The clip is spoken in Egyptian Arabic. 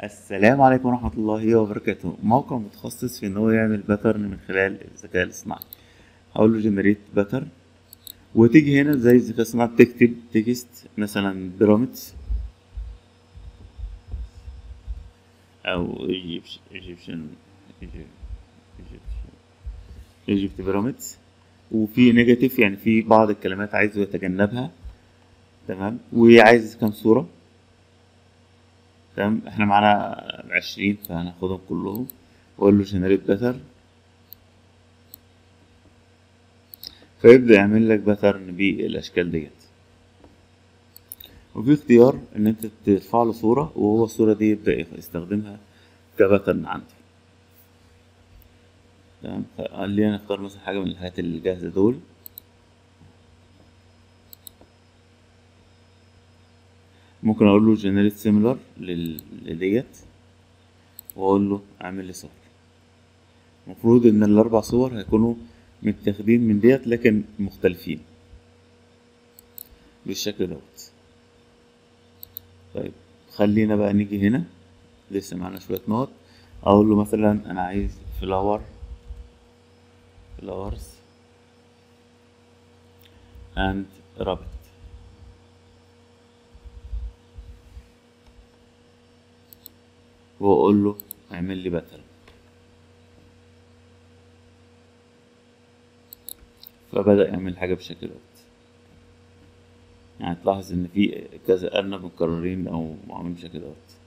السلام عليكم ورحمة الله وبركاته موقع متخصص في ان هو يعمل باترن من خلال الذكاء الاصطناعي هقول له جنريت باترن وتيجي هنا زي الذكاء الاصطناعي تكتب تكست مثلا بيراميدز او ايجيبشن ايجيبت بيراميدز وفي نيجاتيف يعني في بعض الكلمات عايزه يتجنبها تمام وعايز كام صورة تمام احنا معانا عشرين فهناخدهم كلهم واقول له جنريت باتر فيبدأ يعمل لك باترن بالاشكال ديت وفي اختيار ان انت ترفع له صورة وهو الصورة دي يبدأ يستخدمها كباترن عنده تمام خلينا نختار مثلا حاجة من الحاجات الجاهزة دول ممكن اقول له جنريت سيميلر لديت واقول له اعمل لي صور المفروض ان الاربع صور هيكونوا متاخدين من ديت لكن مختلفين بالشكل دوت طيب خلينا بقى نيجي هنا لسه معانا شوية نقط اقول له مثلا انا عايز فلاور flowers and rabbit واقول له اعمل لي باترن فبدأ يعمل حاجة بالشكل دوت يعني تلاحظ ان في كذا ارنب متكررين او معمولين بالشكل دوت